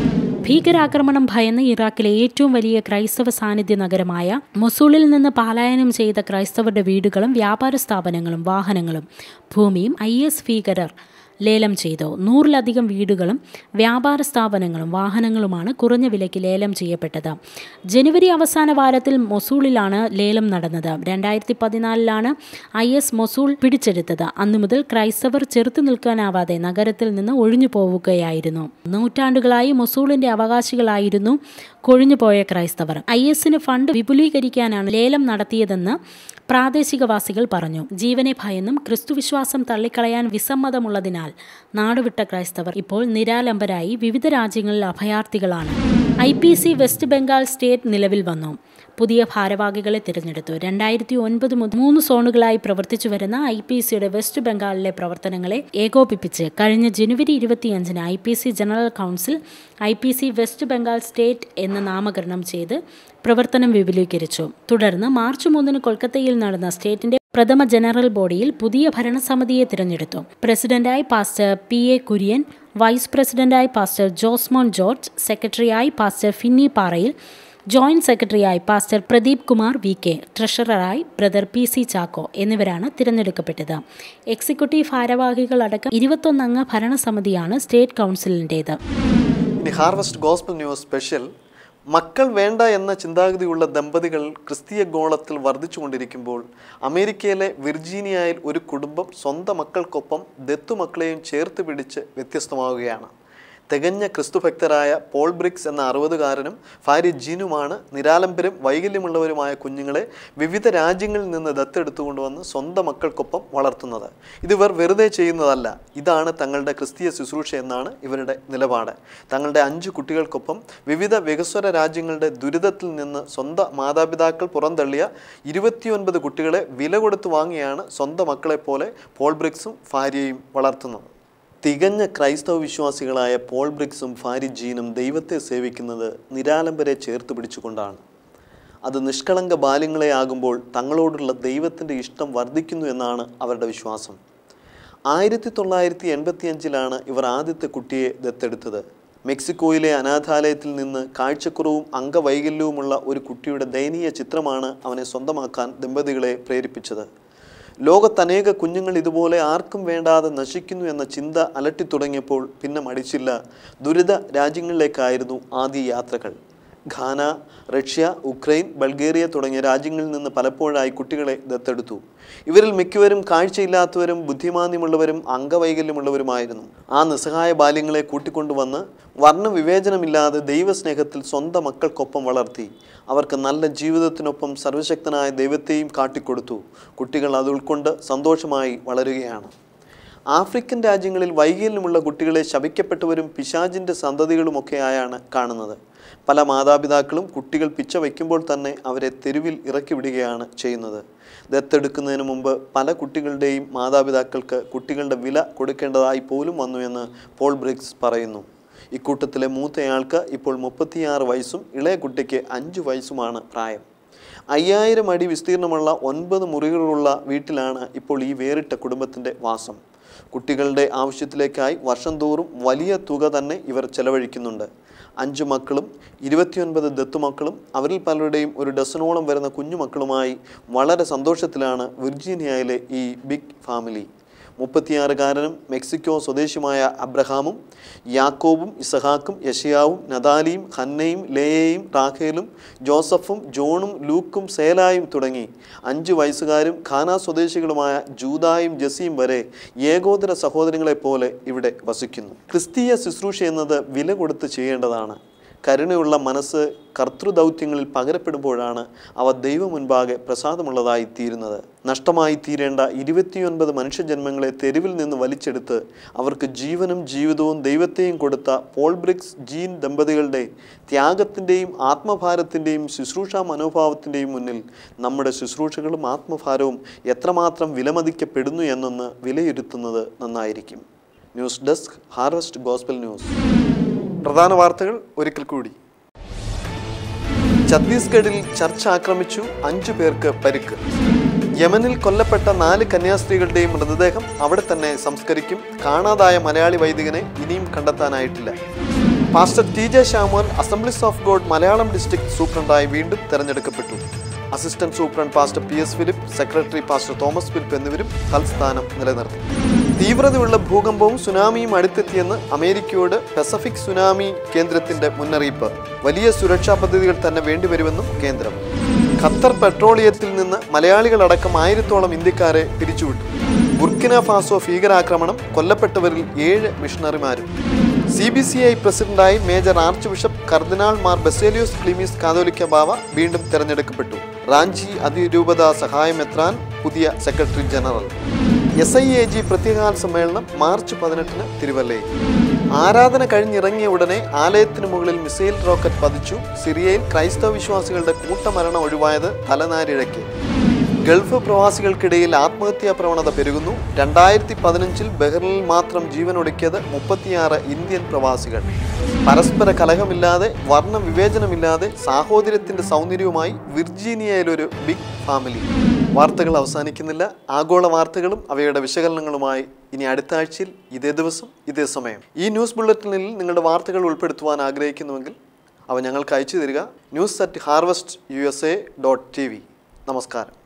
Speaker 2: ഭീകരാക്രമണം ഭയന്ന് ഇറാഖിലെ ഏറ്റവും വലിയ ക്രൈസ്തവ സാന്നിധ്യ നഗരമായ മൊസൂളിൽ നിന്ന് പലായനം ചെയ്ത ക്രൈസ്തവരുടെ വീടുകളും വ്യാപാര സ്ഥാപനങ്ങളും വാഹനങ്ങളും ഭൂമിയും ഐ എസ് ഭീകരർ ലേലം ചെയ്തു നൂറിലധികം വീടുകളും വ്യാപാര സ്ഥാപനങ്ങളും വാഹനങ്ങളുമാണ് കുറഞ്ഞ വിലയ്ക്ക് ലേലം ചെയ്യപ്പെട്ടത് ജനുവരി അവസാന വാരത്തിൽ മൊസൂളിലാണ് ലേലം നടന്നത് രണ്ടായിരത്തി പതിനാലിലാണ് ഐ എസ് മൊസൂൾ പിടിച്ചെടുത്തത് അന്നു മുതൽ ക്രൈസ്തവർ ചെറുത്തു നിൽക്കാനാവാതെ നഗരത്തിൽ നിന്ന് ഒഴിഞ്ഞു പോവുകയായിരുന്നു നൂറ്റാണ്ടുകളായി മൊസൂളിന്റെ അവകാശികളായിരുന്നു കൊഴിഞ്ഞുപോയ ക്രൈസ്തവർ ഐ എസിന് ഫണ്ട് വിപുലീകരിക്കാനാണ് ലേലം നടത്തിയതെന്ന് പ്രാദേശികവാസികൾ പറഞ്ഞു ജീവനെ ഭയന്നും ക്രിസ്തുവിശ്വാസം തള്ളിക്കളയാൻ വിസമ്മതമുള്ളതിനാൽ നാടുവിട്ട ക്രൈസ്തവർ ഇപ്പോൾ നിരാലംബരായി വിവിധ രാജ്യങ്ങളിൽ അഭയാർത്ഥികളാണ് I P C West Bengal state നിലവിൽ വന്നു പുതിയ ഭാരവാഹികളെ തിരഞ്ഞെടുത്തു രണ്ടായിരത്തി ഒൻപത് മുതൽ മൂന്ന് സോണുകളായി പ്രവർത്തിച്ചു വരുന്ന ഐ പി സിയുടെ വെസ്റ്റ് ബംഗാളിലെ പ്രവർത്തനങ്ങളെ ഏകോപിപ്പിച്ച് കഴിഞ്ഞ ജനുവരി ഇരുപത്തിയഞ്ചിന് I P C general council I P C West Bengal state എന്ന് നാമകരണം ചെയ്ത് പ്രവർത്തനം വിപുലീകരിച്ചു തുടർന്ന് മാർച്ച് മൂന്നിന് കൊൽക്കത്തയിൽ നടന്ന സ്റ്റേറ്റിന്റെ പ്രഥമ ജനറൽ ബോഡിയിൽ പുതിയ ഭരണസമിതിയെ തിരഞ്ഞെടുത്തു പ്രസിഡന്റായി pastor P A Kurian vice പ്രസിഡന്റായി പാസ്റ്റർ ജോസ്മോൻ ജോർജ് സെക്രട്ടറിയായി പാസ്റ്റർ ഫിന്നി പാറയിൽ ജോയിന്റ് സെക്രട്ടറിയായി pastor Pradeep Kumar V K ട്രഷററായി ബ്രദർ പി സി ചാക്കോ എന്നിവരാണ് തിരഞ്ഞെടുക്കപ്പെട്ടത് എക്സിക്യൂട്ടീവ് ഭാരവാഹികളടക്കം ഇരുപത്തൊന്നംഗ ഭരണസമിതിയാണ് സ്റ്റേറ്റ് കൗൺസിലിൻ്റേത്
Speaker 1: ഇനി ഹാർവസ്റ്റ് ഗോസ്ബൽ ന്യൂസ് സ്പെഷ്യൽ മക്കൾ വേണ്ട എന്ന ചിന്താഗതിയുള്ള ദമ്പതികൾ ക്രിസ്തീയ ഗോളത്തിൽ വർദ്ധിച്ചുകൊണ്ടിരിക്കുമ്പോൾ അമേരിക്കയിലെ വിർജീനിയയിൽ ഒരു കുടുംബം സ്വന്തം മക്കൾക്കൊപ്പം ദത്തുമക്കളെയും ചേർത്ത് പിടിച്ച് വ്യത്യസ്തമാവുകയാണ് തികഞ്ഞ ക്രിസ്തുഭക്തരായ പോൾ ബ്രിക്സ് എന്ന അറുപതുകാരനും ഭാര്യ ജീനുമാണ് നിരാലംബരും വൈകല്യമുള്ളവരുമായ കുഞ്ഞുങ്ങളെ വിവിധ രാജ്യങ്ങളിൽ നിന്ന് ദത്തെടുത്തുകൊണ്ടുവന്ന് സ്വന്തം മക്കൾക്കൊപ്പം വളർത്തുന്നത് ഇത് ഇവർ വെറുതെ ചെയ്യുന്നതല്ല ഇതാണ് തങ്ങളുടെ ക്രിസ്തീയ ശുശ്രൂഷ എന്നാണ് ഇവരുടെ നിലപാട് തങ്ങളുടെ അഞ്ചു കുട്ടികൾക്കൊപ്പം വിവിധ വികസ്വര രാജ്യങ്ങളുടെ ദുരിതത്തിൽ നിന്ന് സ്വന്തം മാതാപിതാക്കൾ പുറന്തള്ളിയ ഇരുപത്തിയൊൻപത് കുട്ടികളെ വില കൊടുത്ത് വാങ്ങിയാണ് സ്വന്തം മക്കളെപ്പോലെ പോൾ ബ്രിക്സും ഭാര്യയും വളർത്തുന്നത് തികഞ്ഞ ക്രൈസ്തവ വിശ്വാസികളായ പോൾ ബ്രിക്സും ഭാര്യ ജീനും ദൈവത്തെ സേവിക്കുന്നത് നിരാലംബരെ ചേർത്ത് പിടിച്ചുകൊണ്ടാണ് അത് നിഷ്കളങ്ക ബാല്യങ്ങളെ ആകുമ്പോൾ തങ്ങളോടുള്ള ദൈവത്തിൻ്റെ ഇഷ്ടം വർദ്ധിക്കുന്നു എന്നാണ് അവരുടെ വിശ്വാസം ആയിരത്തി തൊള്ളായിരത്തി എൺപത്തിയഞ്ചിലാണ് ഇവർ ആദ്യത്തെ കുട്ടിയെ ദത്തെടുത്തത് മെക്സിക്കോയിലെ അനാഥാലയത്തിൽ നിന്ന് കാഴ്ചക്കുറവും അംഗവൈകല്യവുമുള്ള ഒരു കുട്ടിയുടെ ദയനീയ ചിത്രമാണ് അവനെ സ്വന്തമാക്കാൻ ദമ്പതികളെ പ്രേരിപ്പിച്ചത് ലോകത്തനേക കുഞ്ഞുങ്ങൾ ഇതുപോലെ ആർക്കും വേണ്ടാതെ നശിക്കുന്നു എന്ന ചിന്ത അലട്ടിത്തുടങ്ങിയപ്പോൾ പിന്നെ മടിച്ചില്ല ദുരിത രാജ്യങ്ങളിലേക്കായിരുന്നു ആദ്യ യാത്രകൾ ഘാന റഷ്യ ഉക്രൈൻ ബൾഗേറിയ തുടങ്ങിയ രാജ്യങ്ങളിൽ നിന്ന് പലപ്പോഴായി കുട്ടികളെ ദത്തെടുത്തു ഇവരിൽ മിക്കവരും കാഴ്ചയില്ലാത്തവരും ബുദ്ധിമാന്യമുള്ളവരും അംഗവൈകല്യമുള്ളവരുമായിരുന്നു ആ നിസ്സഹായ ബാല്യങ്ങളെ കൂട്ടിക്കൊണ്ടുവന്ന് വർണ്ണവിവേചനമില്ലാതെ ദൈവസ്നേഹത്തിൽ സ്വന്തം മക്കൾക്കൊപ്പം വളർത്തി അവർക്ക് നല്ല ജീവിതത്തിനൊപ്പം സർവശക്തനായ ദൈവത്തെയും കാട്ടിക്കൊടുത്തു കുട്ടികൾ അത് ഉൾക്കൊണ്ട് സന്തോഷമായി വളരുകയാണ് ആഫ്രിക്കൻ രാജ്യങ്ങളിൽ വൈകല്യമുള്ള കുട്ടികളെ ശപിക്കപ്പെട്ടവരും പിശാചിൻ്റെ സന്തതികളുമൊക്കെയായാണ് കാണുന്നത് പല മാതാപിതാക്കളും കുട്ടികൾ പിച്ച വയ്ക്കുമ്പോൾ തന്നെ അവരെ തെരുവിൽ ഇറക്കി വിടുകയാണ് ചെയ്യുന്നത് ദത്തെടുക്കുന്നതിന് മുമ്പ് പല കുട്ടികളുടെയും മാതാപിതാക്കൾക്ക് കുട്ടികളുടെ വില കൊടുക്കേണ്ടതായി പോലും വന്നു എന്ന് പോൾ ബ്രിക്സ് പറയുന്നു ഇക്കൂട്ടത്തിലെ മൂത്തയാൾക്ക് ഇപ്പോൾ മുപ്പത്തിയാറ് വയസ്സും ഇളയ കുട്ടിക്ക് അഞ്ച് വയസ്സുമാണ് പ്രായം അയ്യായിരം അടി വിസ്തീർണമുള്ള ഒൻപത് മുറികളുള്ള വീട്ടിലാണ് ഇപ്പോൾ ഈ വേറിട്ട കുടുംബത്തിൻ്റെ വാസം കുട്ടികളുടെ ആവശ്യത്തിലേക്കായി വർഷം തോറും വലിയ തുക തന്നെ ഇവർ ചെലവഴിക്കുന്നുണ്ട് അഞ്ച് മക്കളും ഇരുപത്തിയൊൻപത് ദത്തുമക്കളും അവരിൽ പലരുടെയും ഒരു ഡസനോളം വരുന്ന കുഞ്ഞുമക്കളുമായി വളരെ സന്തോഷത്തിലാണ് വിർജീനിയയിലെ ഈ ബിഗ് ഫാമിലി മുപ്പത്തിയാറുകാരനും മെക്സിക്കോ സ്വദേശിയുമായ അബ്രഹാമും യാക്കോബും ഇസഹാക്കും യഷിയാവും നദാലിയും ഹന്നയും ലേയയും റാഖേലും ജോസഫും ജോണും ലൂക്കും സേലായും തുടങ്ങി അഞ്ച് വയസ്സുകാരും ഖാന സ്വദേശികളുമായ ജൂതായും ജസിയും വരെ ഏകോദര സഹോദരങ്ങളെപ്പോലെ ഇവിടെ വസിക്കുന്നു ക്രിസ്തീയ ശുശ്രൂഷ എന്നത് വില കൊടുത്ത് ചെയ്യേണ്ടതാണ് കരുണയുള്ള മനസ്സ് കർത്തൃദൗത്യങ്ങളിൽ പകരപ്പെടുമ്പോഴാണ് അവ ദൈവം മുൻപാകെ പ്രസാദമുള്ളതായി തീരുന്നത് നഷ്ടമായി തീരേണ്ട ഇരുപത്തിയൊൻപത് മനുഷ്യജന്മങ്ങളെ തെരുവിൽ നിന്ന് വലിച്ചെടുത്ത് അവർക്ക് ജീവനും ജീവിതവും ദൈവത്തെയും കൊടുത്ത പോൾ ബ്രിക്സ് ജീൻ ദമ്പതികളുടെ ത്യാഗത്തിൻ്റെയും ആത്മഭാരത്തിൻ്റെയും ശുശ്രൂഷാ മനോഭാവത്തിൻ്റെയും മുന്നിൽ നമ്മുടെ ശുശ്രൂഷകളും ആത്മഭാരവും എത്രമാത്രം വിലമതിക്കപ്പെടുന്നു എന്നൊന്ന് വിലയിരുത്തുന്നത് നന്നായിരിക്കും news desk harvest gospel news പ്രധാന വാർത്തകൾ ഒരിക്കൽ കൂടി ഛത്തീസ്ഗഡിൽ ചർച്ച് ആക്രമിച്ചു അഞ്ചു പേർക്ക് പരിക്ക് യമനിൽ കൊല്ലപ്പെട്ട നാല് കന്യാസ്ത്രീകളുടെയും മൃതദേഹം അവിടെ തന്നെ സംസ്കരിക്കും കാണാതായ മലയാളി വൈദികനെ ഇനിയും കണ്ടെത്താനായിട്ടില്ല pastor T J Samuel assemblies of God Malayalam district സൂപ്രണ്ടായി വീണ്ടും തെരഞ്ഞെടുക്കപ്പെട്ടു assistant superintendent pastor P S Philip secretary pastor Thomas Philip എന്നിവരും തൽസ്ഥാനം നിലനിർത്തി തീവ്രതയുള്ള ഭൂകമ്പവും സുനാമിയും അടുത്തെത്തിയെന്ന് അമേരിക്കയോട് പസഫിക് സുനാമി കേന്ദ്രത്തിന്റെ മുന്നറിയിപ്പ് വലിയ സുരക്ഷാ പദ്ധതികൾ തന്നെ വേണ്ടിവരുമെന്നും കേന്ദ്രം ഖത്തർ പെട്രോളിയത്തിൽ നിന്ന് മലയാളികളടക്കം ആയിരത്തോളം ഇന്ത്യക്കാരെ പിരിച്ചുവിട്ടു ബുർക്കിന ഫാസോ ഭീകരാക്രമണം കൊല്ലപ്പെട്ടവരിൽ ഏഴ് മിഷണറിമാരും സി ബി സി ഐ പ്രസിഡന്റായി മേജർ ആർച്ച് ബിഷപ്പ് കർദിനാൾ മാർ ബസേലിയോസ് ക്ലിമീസ് കാതോലിക്ക ബാവ വീണ്ടും തെരഞ്ഞെടുക്കപ്പെട്ടു റാഞ്ചി അതിരൂപത സഹായമെത്രാൻ പുതിയ secretary general S I A G പ്രത്യേകാൽ സമ്മേളനം മാർച്ച് പതിനെട്ടിന് തിരുവല്ലയിൽ ആരാധന കഴിഞ്ഞിറങ്ങിയ ഉടനെ ആലയത്തിന് മുകളിൽ മിസൈൽ റോക്കറ്റ് പതിച്ചു സിറിയയിൽ ക്രൈസ്തവ വിശ്വാസികളുടെ കൂട്ടമരണം ഒഴിവായത് തലനാരിഴയ്ക്ക് ഗൾഫ് പ്രവാസികൾക്കിടയിൽ ആത്മഹത്യാ പ്രവണത പെരുകുന്നു രണ്ടായിരത്തി പതിനഞ്ചിൽ ബഹ്റിനിൽ മാത്രം ജീവനൊടുക്കിയത് മുപ്പത്തിയാറ് ഇന്ത്യൻ പ്രവാസികൾ പരസ്പര കലഹമില്ലാതെ വർണ്ണ വിവേചനമില്ലാതെ സാഹോദര്യത്തിന്റെ സൗന്ദര്യവുമായി വിർജീനിയയിലൊരു ബിഗ് ഫാമിലി വാർത്തകൾ അവസാനിക്കുന്നില്ല ആഗോള വാർത്തകളും അവയുടെ വിശകലനങ്ങളുമായി ഇനി അടുത്ത ആഴ്ചയിൽ ഇതേ ദിവസം ഇതേ സമയം ഈ ന്യൂസ് ബുള്ളറ്റിനിൽ നിങ്ങളുടെ വാർത്തകൾ ഉൾപ്പെടുത്തുവാൻ ആഗ്രഹിക്കുന്നുവെങ്കിൽ അവ ഞങ്ങൾക്ക് അയച്ചു തരിക news at harvest U S A dot T V നമസ്കാരം